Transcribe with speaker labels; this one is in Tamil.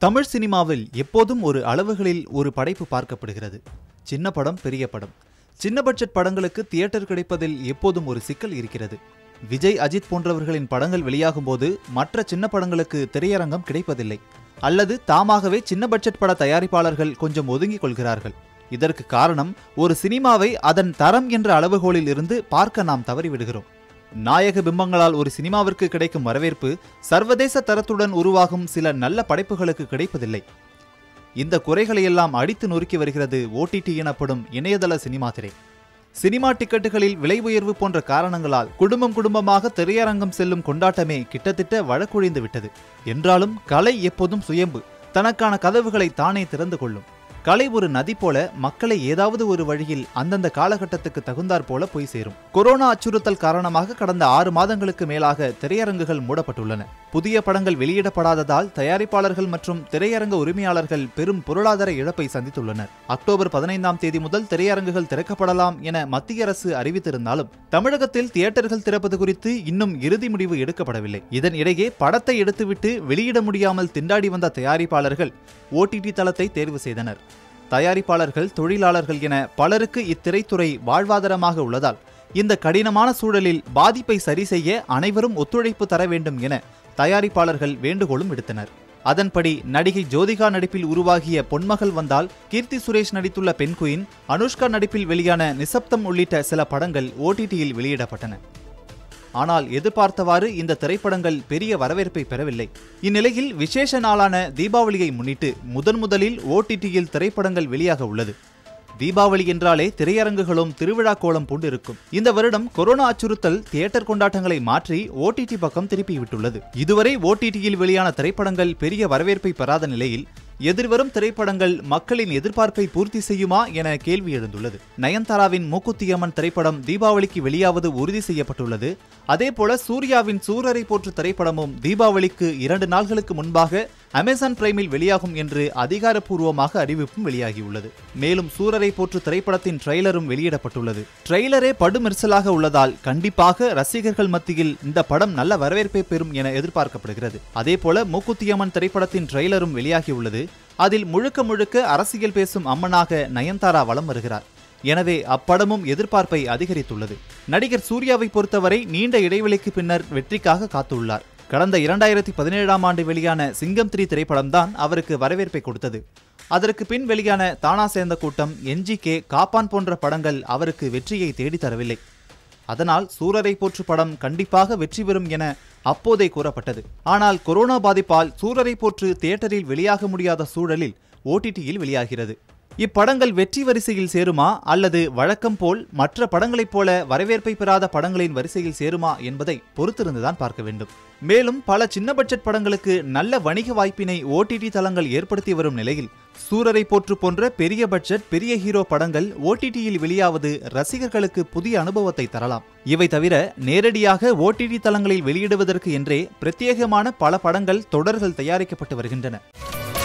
Speaker 1: தமிழ் சினிமாவில் எப்போதும் ஒரு அளவுகளில் ஒரு படைப்பு பார்க்கப்படுகிறது சின்ன படம் பெரிய படம் சின்ன பட்ஜெட் படங்களுக்கு தியேட்டர் கிடைப்பதில் எப்போதும் ஒரு சிக்கல் இருக்கிறது விஜய் அஜித் போன்றவர்களின் படங்கள் வெளியாகும் போது மற்ற சின்ன படங்களுக்கு திரையரங்கம் கிடைப்பதில்லை அல்லது தாமாகவே சின்ன பட்ஜெட் பட தயாரிப்பாளர்கள் கொஞ்சம் ஒதுங்கிக் கொள்கிறார்கள் இதற்கு காரணம் ஒரு சினிமாவை அதன் தரம் என்ற அளவுகோலில் இருந்து பார்க்க நாம் தவறிவிடுகிறோம் நாயக பிம்பங்களால் ஒரு சினிமாவிற்கு கிடைக்கும் வரவேற்பு சர்வதேச தரத்துடன் உருவாகும் சில நல்ல படைப்புகளுக்கு கிடைப்பதில்லை இந்த குறைகளையெல்லாம் அடித்து நொறுக்கி வருகிறது ஓடிடி எனப்படும் இணையதள சினிமா திரை சினிமா டிக்கெட்டுகளில் விலை உயர்வு போன்ற காரணங்களால் குடும்பம் குடும்பமாக திரையரங்கம் செல்லும் கொண்டாட்டமே கிட்டத்தட்ட வழக்குழிந்து விட்டது என்றாலும் கலை எப்போதும் சுயம்பு தனக்கான கதவுகளை தானே திறந்து கொள்ளும் கலை ஒரு நதி போல மக்களை ஏதாவது ஒரு வழியில் அந்தந்த காலகட்டத்துக்கு தகுந்தாற் போல போய் சேரும் கொரோனா அச்சுறுத்தல் காரணமாக கடந்த ஆறு மாதங்களுக்கு மேலாக திரையரங்குகள் மூடப்பட்டுள்ளன புதிய படங்கள் வெளியிடப்படாததால் தயாரிப்பாளர்கள் மற்றும் திரையரங்க உரிமையாளர்கள் பெரும் பொருளாதார இழப்பை சந்தித்துள்ளனர் அக்டோபர் பதினைந்தாம் தேதி முதல் திரையரங்குகள் திறக்கப்படலாம் என மத்திய அரசு அறிவித்திருந்தாலும் தமிழகத்தில் தியேட்டர்கள் திறப்பது குறித்து இன்னும் இறுதி முடிவு எடுக்கப்படவில்லை இதன் இடையே படத்தை எடுத்துவிட்டு வெளியிட முடியாமல் திண்டாடி வந்த தயாரிப்பாளர்கள் ஓடிடி தளத்தை தேர்வு செய்தனர் தயாரிப்பாளர்கள் தொழிலாளர்கள் என பலருக்கு இத்திரைத்துறை வாழ்வாதாரமாக உள்ளதால் இந்த கடினமான சூழலில் பாதிப்பை சரி செய்ய அனைவரும் ஒத்துழைப்பு தர வேண்டும் என தயாரிப்பாளர்கள் வேண்டுகோளும் விடுத்தனர் அதன்படி நடிகை ஜோதிகா நடிப்பில் உருவாகிய பொன்மகள் வந்தால் கீர்த்தி சுரேஷ் நடித்துள்ள பெண் குயின் அனுஷ்கா நடிப்பில் வெளியான நிசப்தம் உள்ளிட்ட சில படங்கள் ஓடிடியில் வெளியிடப்பட்டன ஆனால் எதிர்பார்த்தவாறு இந்த திரைப்படங்கள் பெரிய வரவேற்பை பெறவில்லை இந்நிலையில் விசேஷ நாளான தீபாவளியை முன்னிட்டு முதன் முதலில் ஓடிடியில் திரைப்படங்கள் வெளியாக உள்ளது தீபாவளி என்றாலே திரையரங்குகளும் திருவிழா கோலம் பூண்டு இருக்கும் இந்த வருடம் கொரோனா அச்சுறுத்தல் தியேட்டர் கொண்டாட்டங்களை மாற்றி ஓடிடி பக்கம் திருப்பிவிட்டுள்ளது இதுவரை ஓடிடியில் வெளியான திரைப்படங்கள் பெரிய வரவேற்பை பெறாத நிலையில் எதிர்வரும் திரைப்படங்கள் மக்களின் எதிர்பார்ப்பை பூர்த்தி செய்யுமா என கேள்வி எழுந்துள்ளது நயன்தாராவின் மூக்குத்தியம்மன் திரைப்படம் தீபாவளிக்கு வெளியாவது உறுதி செய்யப்பட்டுள்ளது அதேபோல சூர்யாவின் சூரரை போற்று திரைப்படமும் தீபாவளிக்கு இரண்டு நாள்களுக்கு முன்பாக அமேசான் பிரைமில் வெளியாகும் என்று அதிகாரப்பூர்வமாக அறிவிப்பும் வெளியாகியுள்ளது மேலும் சூரரை போற்று திரைப்படத்தின் ட்ரெய்லரும் வெளியிடப்பட்டுள்ளது ட்ரெய்லரே படுமெரிசலாக உள்ளதால் கண்டிப்பாக ரசிகர்கள் மத்தியில் இந்த படம் நல்ல வரவேற்பை பெறும் என எதிர்பார்க்கப்படுகிறது அதேபோல மூக்குத்தியம்மன் திரைப்படத்தின் ட்ரெய்லரும் வெளியாகியுள்ளது அதில் முழுக்க முழுக்க அரசியல் பேசும் அம்மனாக நயன்தாரா வலம் வருகிறார் எனவே அப்படமும் எதிர்பார்ப்பை அதிகரித்துள்ளது நடிகர் சூர்யாவை பொறுத்தவரை நீண்ட இடைவெளிக்கு பின்னர் வெற்றிக்காக காத்துள்ளார் கடந்த இரண்டாயிரத்தி பதினேழாம் ஆண்டு வெளியான சிங்கம் த்ரீ திரைப்படம்தான் அவருக்கு வரவேற்பை கொடுத்தது அதற்கு பின் வெளியான தானா சேர்ந்த கூட்டம் என்ஜிகே காப்பான் போன்ற படங்கள் அவருக்கு வெற்றியை தேடித் தரவில்லை அதனால் சூரரை போற்று படம் கண்டிப்பாக வெற்றி பெறும் என அப்போதே கூறப்பட்டது ஆனால் கொரோனா பாதிப்பால் சூரரை போற்று தியேட்டரில் வெளியாக முடியாத சூழலில் ஓடிடியில் வெளியாகிறது இப்படங்கள் வெற்றி வரிசையில் சேருமா அல்லது வழக்கம் போல் மற்ற படங்களைப் போல வரவேற்பை பெறாத படங்களின் வரிசையில் சேருமா என்பதை பொறுத்திருந்துதான் பார்க்க வேண்டும் மேலும் பல சின்ன பட்ஜெட் படங்களுக்கு நல்ல வணிக வாய்ப்பினை ஓடிடி தளங்கள் ஏற்படுத்தி வரும் நிலையில் சூரரை போற்று போன்ற பெரிய பட்ஜெட் பெரிய ஹீரோ படங்கள் ஓடிடியில் வெளியாவது ரசிகர்களுக்கு புதிய அனுபவத்தை தரலாம் இவை தவிர நேரடியாக ஓடிடி தளங்களில் வெளியிடுவதற்கு என்றே பிரத்யேகமான பல படங்கள் தொடர்கள் தயாரிக்கப்பட்டு வருகின்றன